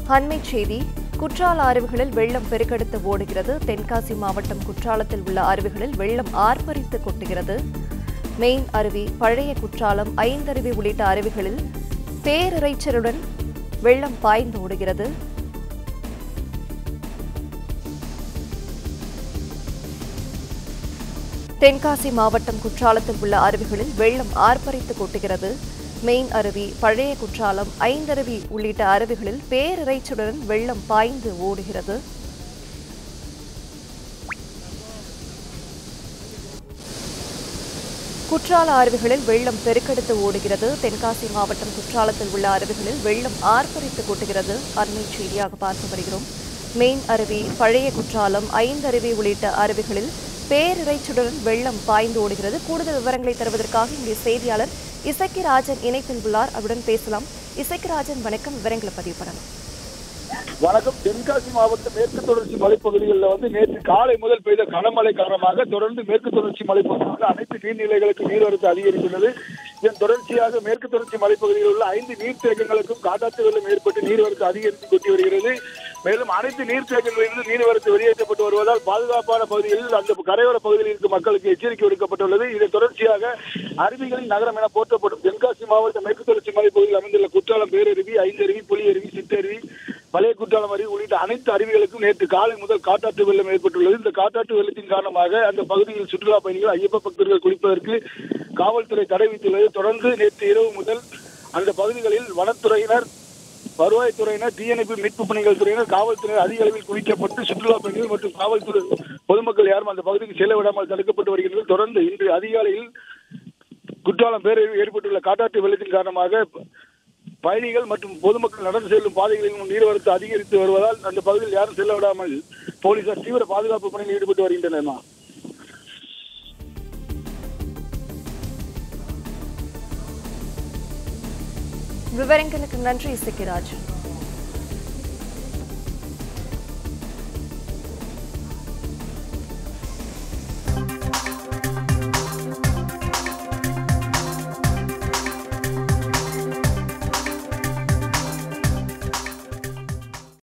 அண்மைச் செய்தி குற்றால அருவிகளில் வெள்ளம் பெருக்கெடுத்து ஓடுகிறது தென்காசி மாவட்டம் குற்றாலத்தில் உள்ள அருவிகளில் வெள்ளம் ஆர்ப்பரித்து கொட்டுகிறது மெயின் அருவி பழைய குற்றாலம் ஐந்தருவி உள்ளிட்ட அருவிகளில் பேரிரைச்சலுடன் வெள்ளம் பாய்ந்து ஓடுகிறது தென்காசி மாவட்டம் குற்றாலத்தில் உள்ள அருவிகளில் வெள்ளம் ஆர்ப்பரித்து கொட்டுகிறது மெயின் அருவி பழைய குற்றாலம் ஐந்தருவி உள்ளிட்ட அருவிகளில் பேரிரைச்சுடன் வெள்ளம் பாய்ந்து ஓடுகிறது குற்றால அருவிகளில் வெள்ளம் பெருக்கெடுத்து ஓடுகிறது தென்காசி மாவட்டம் குற்றாலத்தில் உள்ள அருவிகளில் வெள்ளம் ஆர்ப்பரித்து கொட்டுகிறது அண்மை செய்தியாக பார்த்து வருகிறோம் மெயின் அருவி பழைய குற்றாலம் ஐந்தருவி உள்ளிட்ட அருவிகளில் பேரிரைச்சுடன் வெள்ளம் பாய்ந்து ஓடுகிறது கூடுதல் விவரங்களை தருவதற்காக இங்கே செய்தியாளர் இசக்கி ராஜன் இணைப்பில் உள்ளார் அவருடன் பேசலாம் இசக்கி ராஜன் வணக்கம் விவரங்களை பதிவு பண்ணலாம் வணக்கம் தென்காசி மாவட்டம் மேற்கு தொடர்ச்சி மலைப்பகுதிகளில் வந்து நேற்று காலை முதல் பெய்த கனமழை காரணமாக தொடர்ந்து மேற்கு தொடர்ச்சி மலைப்பகுதிகளில் அனைத்து நீர்நிலைகளுக்கு நீர்வரத்து அதிகரித்துள்ளது இதன் தொடர்ச்சியாக மேற்கு தொடர்ச்சி மலைப்பகுதியில் உள்ள ஐந்து நீர்த்தேக்கங்களுக்கும் காட்டாற்று வெள்ளம் ஏற்பட்டு நீர்வரத்து அதிகரித்து கொட்டி வருகிறது மேலும் அனைத்து நீர்த்தேக்கங்களிலிருந்து நீர்வரத்து வெளியேற்றப்பட்டு வருவதால் பாதுகாப்பான பகுதிகளில் அந்த கரையோர பகுதியில் இருக்கும் மக்களுக்கு எச்சரிக்கை விடுக்கப்பட்டுள்ளது இதன் தொடர்ச்சியாக அருவிகளின் நகரம் என போற்றப்படும் தென்காசி மாவட்ட மேற்கு தொடர்ச்சி மலைப்பகுதியில் அமைந்துள்ள குற்றாலம் பேரருவி ஐந்தருவி புலியருவி சிற்றருவி பழைய குற்றாலம் அருவி உள்ளிட்ட அனைத்து அருவிகளுக்கும் நேற்று காலை முதல் காட்டாற்று வெள்ளம் ஏற்பட்டுள்ளது இந்த காட்டாற்று வெள்ளத்தின் காரணமாக அந்த பகுதியில் சுற்றுலா பயணிகள் ஐயப்ப பக்தர்கள் குளிப்பதற்கு காவல்துறை தடை விதித்துள்ளது தொடர்ந்து நேற்று இரவு முதல் அந்த பகுதிகளில் வனத்துறையினர் வருவாய்த்துறையினர் தீயணைப்பு மீட்பு பணிகள் துறையினர் காவல்துறையினர் அதிக அளவில் குவிக்கப்பட்டு சுற்றுலா பயணிகள் மற்றும் காவல்துறை பொதுமக்கள் யாரும் அந்த பகுதிக்கு செல்ல விடாமல் தடுக்கப்பட்டு வருகிறது தொடர்ந்து இன்று அதிகாலையில் குற்றாலம் பேரழிவு ஏற்பட்டுள்ள காட்டாற்று வெள்ளத்தின் காரணமாக பயணிகள் மற்றும் பொதுமக்கள் நடந்து செல்லும் பாதைகளிலும் நீர்வரத்து அதிகரித்து வருவதால் அந்த பகுதியில் யாரும் செல்ல விடாமல் போலீசார் தீவிர பாதுகாப்பு பணியில் ஈடுபட்டு வருகின்றனர் விவரங்களுக்கு நன்றி இசக்கி ராஜன்